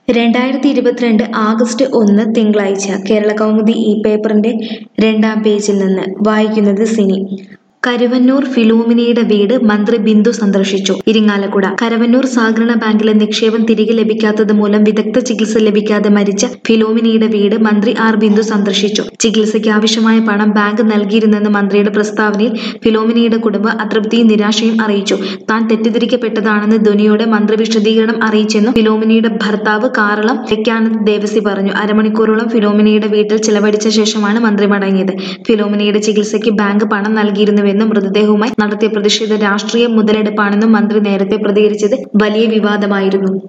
രണ്ടായിരത്തി ഇരുപത്തിരണ്ട് ആഗസ്റ്റ് ഒന്ന് തിങ്കളാഴ്ച കേരള കൗമുദി ഈ പേപ്പറിന്റെ രണ്ടാം പേജിൽ നിന്ന് വായിക്കുന്നത് സിനി കരുവന്നൂർ ഫിലോമിനയുടെ വീട് മന്ത്രി ബിന്ദു സന്ദർശിച്ചു ഇരിങ്ങാലക്കുട കരുവന്നൂർ സഹകരണ ബാങ്കിലെ നിക്ഷേപം തിരികെ ലഭിക്കാത്തത് മൂലം വിദഗ്ധ ചികിത്സ ലഭിക്കാതെ മരിച്ച ഫിലോമിനയുടെ വീട് മന്ത്രി ആർ ബിന്ദു സന്ദർശിച്ചു ചികിത്സയ്ക്ക് ആവശ്യമായ പണം ബാങ്ക് നൽകിയിരുന്നെന്ന് മന്ത്രിയുടെ പ്രസ്താവനയിൽ ഫിലോമിനയുടെ കുടുംബം അതൃപ്തിയും നിരാശയും അറിയിച്ചു താൻ തെറ്റിദ്ധരിക്കപ്പെട്ടതാണെന്ന് ധ്വനിയോടെ മന്ത്രി വിശദീകരണം അറിയിച്ചെന്നും ഫിലോമിനയുടെ ഭർത്താവ് കാറളം തെക്കാനത്ത് ദേവസി പറഞ്ഞു അരമണിക്കൂറോളം ഫിലോമിനയുടെ വീട്ടിൽ ചിലവഴിച്ച ശേഷമാണ് മന്ത്രി മടങ്ങിയത് ഫിലോമിനയുടെ ചികിത്സയ്ക്ക് ബാങ്ക് പണം നൽകിയിരുന്നുവെന്നും മൃതദേഹവുമായി നടത്തിയ പ്രതിഷേധ രാഷ്ട്രീയ മുതലെടുപ്പാണെന്നും മന്ത്രി നേരത്തെ പ്രതികരിച്ചത് വലിയ വിവാദമായിരുന്നു